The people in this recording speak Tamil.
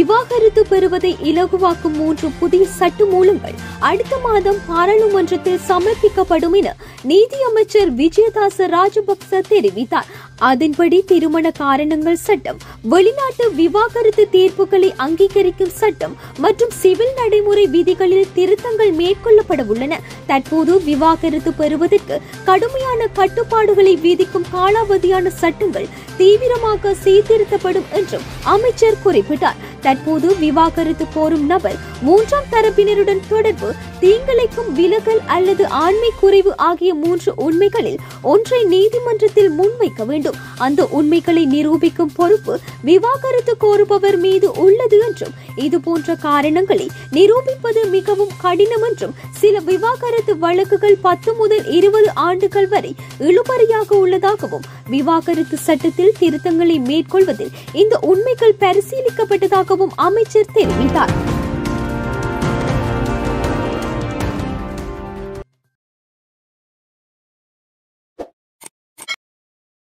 விவாகரத்து பெறுவதை இலகுவாக்கும் மூன்று புதிய சட்ட மூலங்கள் அடுத்த மாதம் பாராளுமன்றத்தில் சமர்ப்பிக்கப்படும் என நீதியமைச்சர் விஜயதாச ராஜபக்ச தெரிவித்தார் அதன்படி திருமண காரணங்கள் சட்டம் வெளிநாட்டு விவாகரத்து தீர்ப்புகளை அங்கீகரிக்கும் சட்டம் மற்றும் சிவில் நடைமுறை விதிகளில் திருத்தங்கள் மேற்கொள்ளப்பட உள்ளன தற்போது விவாகரத்து பெறுவதற்கு கடுமையான கட்டுப்பாடுகளை விதிக்கும் காலாவதியான சட்டங்கள் தீவிரமாக சீர்திருத்தப்படும் என்றும் அமைச்சர் குறிப்பிட்டார் தற்போது விவாகரத்து கோரும் நபர் மூன்றாம் தரப்பினருடன் தொடர்பு தீங்கிழைக்கும் விலகல் அல்லது ஆண்மை குறைவு ஆகிய மூன்று உண்மைகளில் ஒன்றை நீதிமன்றத்தில் முன்வைக்க வேண்டும் அந்த உண்மைகளை நிரூபிக்கும் பொறுப்பு விவாகரத்து கோருபவர் மீது உள்ளது என்றும் இது போன்ற காரணங்களை நிரூபிப்பது மிகவும் கடினம் என்றும் சில விவாகரத்து வழக்குகள் பத்து முதல் இருபது ஆண்டுகள் வரை இழுபறியாக உள்ளதாகவும் விவாகரத்து சட்டத்தில் திருத்தங்களை மேற்கொள்வதில் இந்த உண்மைகள் பரிசீலிக்கப்பட்டதாகவும் அமைச்சர் தெரிவித்தார்